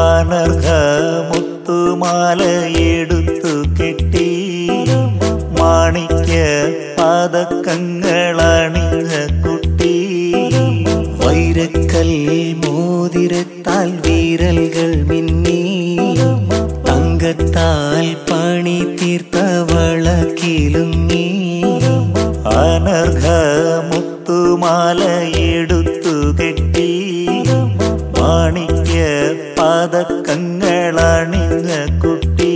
അനർഘ മുത്തുമാലയെടുത്തു കെട്ടി മാണിക്യ പാദക്കങ്ങളണിഞ്ഞ കുട്ടി വൈരക്കൽ മോതിരത്താൽ വീരൽകൾ മിന്നി തങ്കത്താൽ പണി തീർത്ത വളക്കിലുങ്ങി അനർഘ മുത്തുമാലയെടുത്തു കെട്ടി മാണിക്യ പാദക്കങ്ങളണിഞ്ഞ കുട്ടി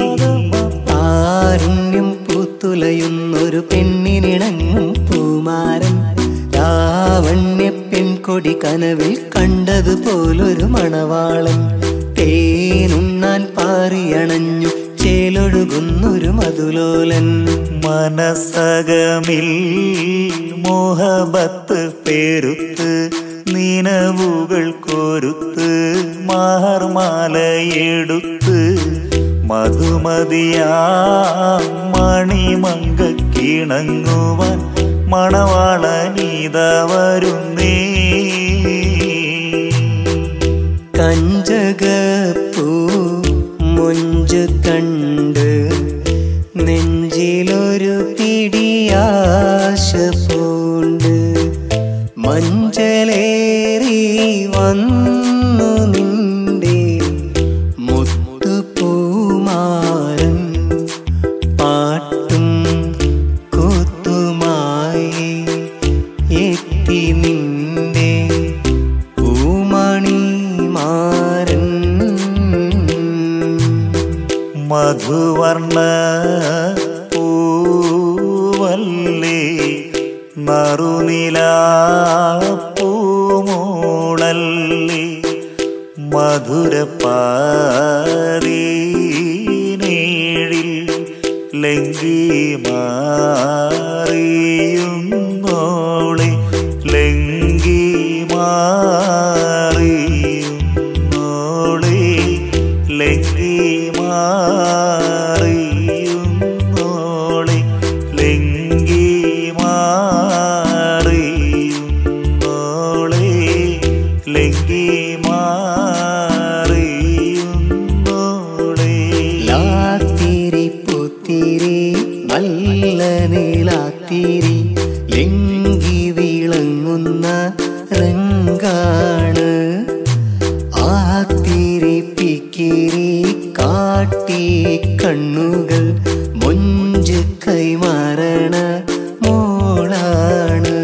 താരുണ്യം പൂത്തുലയുന്നൊരു പെണ്ണിനിണങ്ങും പൂമാരൻ ലാവണ്യ പെൺകൊടി കനവിൽ കണ്ടതുപോലൊരു മണവാളൻ തേനുണ്ണാൻ പാറിയണഞ്ഞു ചേലൊഴുകുന്നൊരു മധുലോലൻ മനസ്സകമിൽ മോഹബത്ത് പേരുത്ത് നിനവുകൾ കോരുത്ത് മാർമാലയെടുത്ത് മധുമതിയാ മണിമങ്ക കിണങ്ങുവാൻ മണവാളനീത വരുന്നേ കഞ്ചകപ്പൂ മൊഞ്ച് കണ്ട് നെഞ്ചിലൊരു പിടിയാശ പൂണ്ട് മഞ്ചലേറി വന്നു നിന്റെ മുത്തുപൂമാരൻ പാട്ടും കൂത്തുമായി എത്തി നിന്റെ പൂമണി മാരൻ മധുവർണ്ണ പൂവല്ലേ നറുനില പൂമൂടല്ലേ മധുരപ്പാരീനേഴിൽ ലങ്കി മാറിയുന്നോളെ ലങ്കി മാറിയുന്നോളെ ലങ്കി മാറിയുന്നോളെ ലങ്കി മാറിയുന്നോളെ ലങ്കി മാറിയുന്നോളെ ലാത്തിരി പുത്തിരി നല്ല നീലാത്തിരി ലെങ്കി വിളങ്ങുന്ന രംഗാണ് ആത്തിരി പിക്കിരി കാട്ടി കണ്ണുകൾ മൊഞ്ച് കൈമാറണ മോളാണ്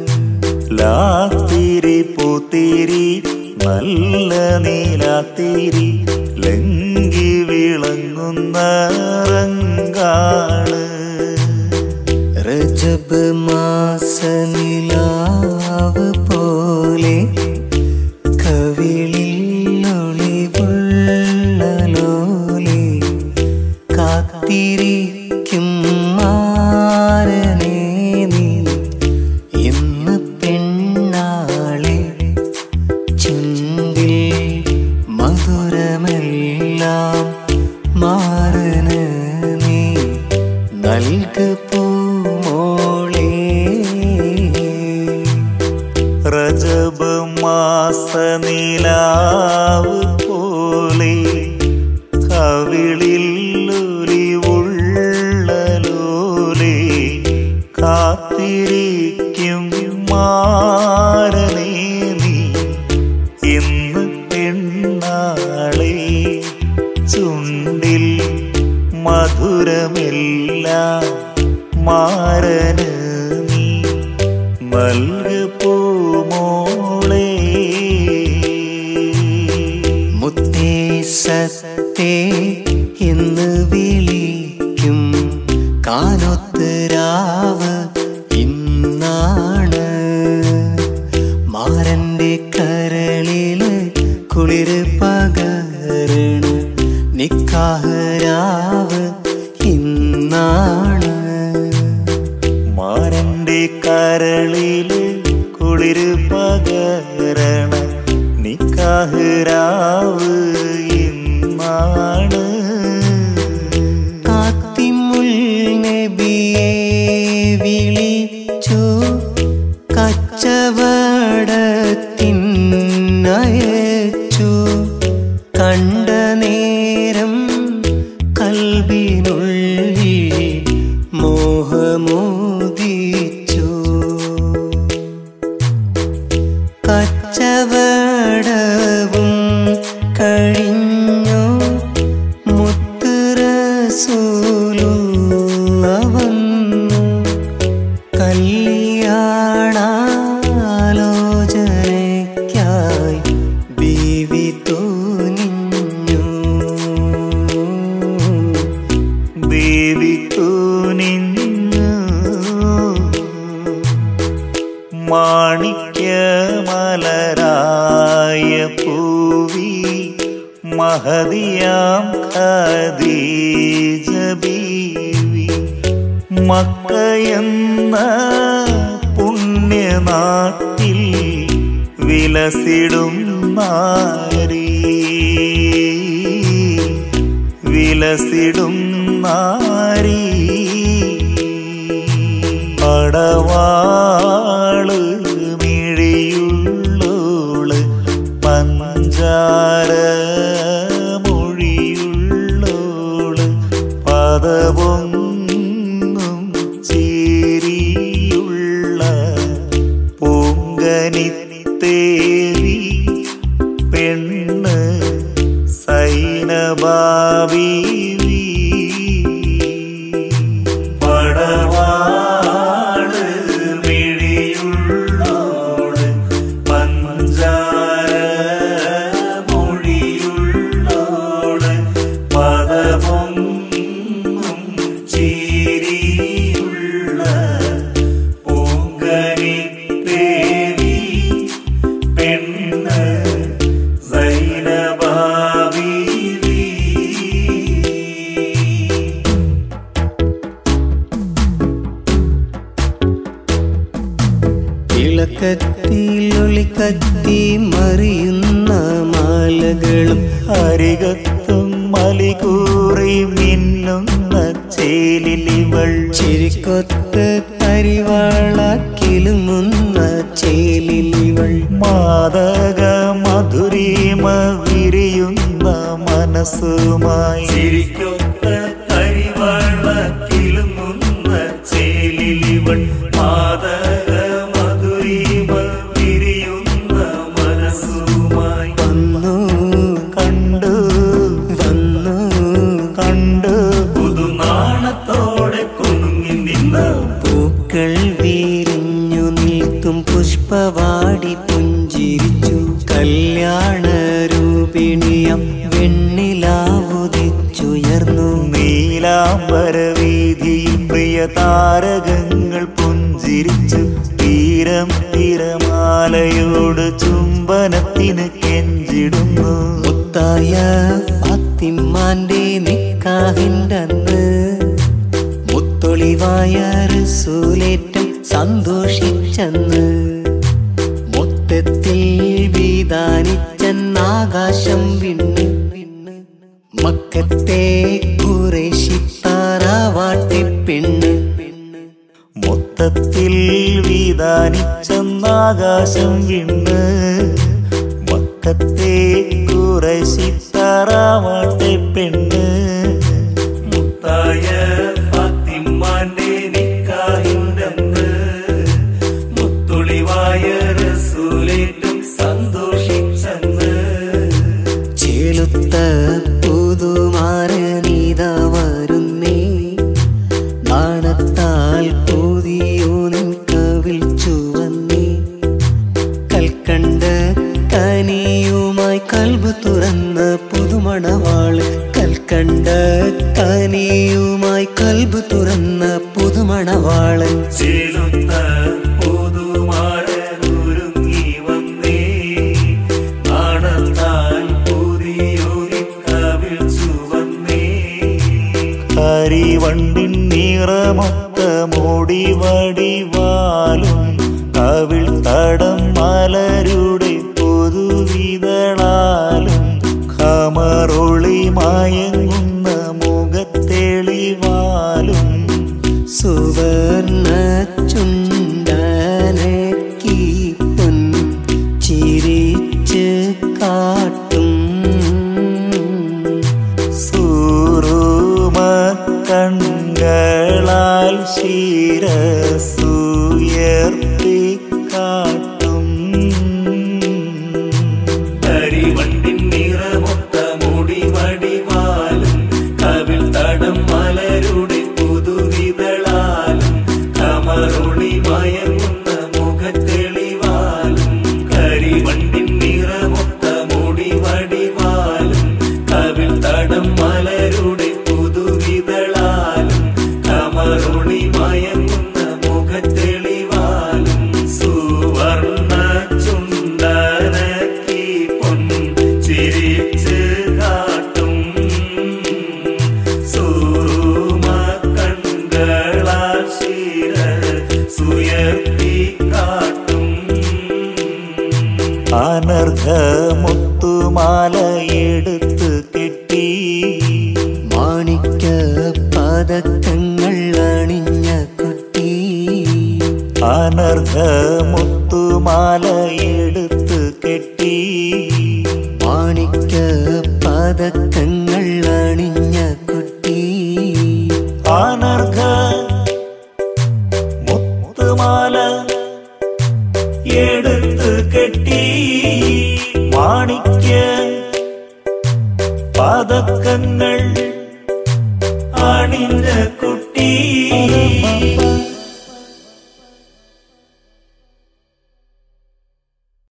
ലാത്തിരി പൂത്തിരി നല്ല നീലാത്തിരി ലങ്കി വിളങ്ങുന്ന റങ്കാണ് രജബ് മാസനിലാവ് പോലെ കവിളിൽ ഒളിവുള്ള ലോലെ കാത്തിരിക്കും മാരനേ നീ ഇന്ന് പെണ്ണാളെ ചുണ്ടിൽ മധുരമെല്ലാം മാറന് നീ നൽകു പൂമോളേ റജബ് മാസ നിലാവ് പോലെ കവിളിൽ ഒലിവുള്ള ലോലെ കാത്തിരിക്കും മാരനേ നീ ഇന്ന് പെണ്ണാളെ ചുണ്ടിൽ മധുരമെല്ലാം മാരന് നീ നൽകു പൂമോളേ മുത്തേ സത്തേ എന്ന് വിളിക്കും കാനൊത്ത് രാവ് ഇന്നാണ് മാരന്റെ കരളില് കുളിര് പകരണ നിക്കാഹ് രാവ് ഇന്നാണ് മാരന്റെ കരളില് കുളിര് പകരണ നിക്കാഹ് ഇന്നാണ് കാത്തിമുൽ നബിയെ വിളിച്ചു കച്ചവടത്തിനയച്ചു കൺ കണ്ട നേരം കൽബിനുള്ളിൽ മോഹമോദിച്ചു കച്ചവടവും കഴിഞ്ഞു മുത്തുറസൂലുള്ളവന്നു കല്യാണാലോചനയ്ക്കായി ബീവി തൂനിഞ്ഞു ദേവി തൂനിഞ്ഞു മാണിക്യമലരായ പൂവി മഹതിയാം ഖദീജ ബീവി മക്കയെന്ന പുണ്യനാട്ടിൽ വിലസിടും നാരീ വിലസിടും നാരീ പടവാള് മിഴിയുള്ളോള് പഞ്ചാര മൊഴിയുള്ളോള് പദവൊന്നും ചേരിയുള്ള പൂങ്കനിത്തേവി പെണ്ണ് സൈനബാബീവി പടവാള് മിഴിയുള്ളോള് പഞ്ചാര മൊഴിയുള്ളോള് പദമൊന്നും ചേരിയുള്ള പൂങ്കനിത്തേവി പെണ്ണ് സൈനബാബീവി തിളക്കത്തിലൊളിക്കത്തി മറിയുന്ന മാലകളും അരികത്തും മലികൂറി മിന്നുന്ന ചേലിലിവൾ ചിരിക്കൊത്ത് കരിവാള കിലുങ്ങുന്ന ചേലിലിവൾ മാതക മധുരിമ വിരിയുന്ന മനസ്സുമായി ചിരിക്കൊത്ത കരിവാള കിലുങ്ങുന്ന ചേലിലിവൾ മാതക മധുരിമ വിരിയുന്ന മനസ്സുമായി വന്നു കണ്ടു വന്നു കണ്ടു പുതുനാണത്തോടെ കുണുങ്ങി നിന്ന പൂക്കൾ വീരിഞ്ഞു നിൽക്കും പുഷ്പവാടി പുഞ്ചിരിച്ചു കല്യാണ രൂപിണിയം വെണ്ണിലാവുദിച്ചുയർന്നു നീലാംബര വീതിയിൽ പ്രിയ താരകങ്ങൾ പുഞ്ചിരിച്ചു തീരം തിരമാലയോട് ചുംബനത്തിന് കെഞ്ചിടുന്നു മുത്തായ ഫാത്തിമാന്റെ നിക്കാഹിൻ്റെ അന്ന് മുത്തൊളിവായ റസൂലേറ്റം സന്തോഷിച്ചെന്ന് മൊത്തത്തിൽ വീതാനിച്ചെന്നാകാശം വിണ്ണ് മക്കത്തെ കുറേശിത്താറാവാട്ടെ പെണ്ണ് മൊത്തത്തിൽ വീതാനിച്ചെന്നാകാശം വിണ്ണ് മക്കത്തെ കുറശിത്താറാവാട്ടെ പെണ്ണ് മുത്തായ ഫാത്തിമാന്റെ നിക്കാഹിണ്ടെന്ന് മുത്തൊളിവായ റസൂലേറ്റും സന്തോഷിച്ചെന്ന് ചേലുത്ത പുതുമാരനീത വരുന്നേ നാണത്താൽ പുതിയോനിൻ കവിൽ ചുവന്നേ കൽക്കണ്ട കനിയുമായി കൽബ് തുറന്ന പുതുമണവാള് കൽക്കണ്ട കനിയുമായി കൽബ് തുറന്ന പുതുമണവാളൻ ചേലുത്ത പുതുമാരൊരുങ്ങി വന്നേ നാണത്താൽ പുതിയൊരു കവിൾ ചുവന്നേ കരിവണ്ടിൻ നിറമൊത്ത മൂടി വടിവാലും കവിൾ തടം മലരുടെ പുതുവിതളാലും ഖമറൊളി മയങ്ങുന്ന മുഖത്തെളിവാലും സുവർണ ചുണ്ടനക്കി പൊൻ ചിരിച്ച് കാട്ടും അനർഘമുത്തുമാല എടുത്ത് കെട്ടി മാണിക്ക പതക്കങ്ങൾ അണിഞ്ഞ കുട്ടി അനർഘമുത്തുമാല എടുത്ത് കെട്ടി മാണിക്ക പതക്കങ്ങൾ അണിഞ്ഞ കുട്ടി അനർഘ മുത്തുമാല എടുത്ത് കെട്ടി മാണിക്യ പതക്കങ്ങൾ അണിഞ്ഞ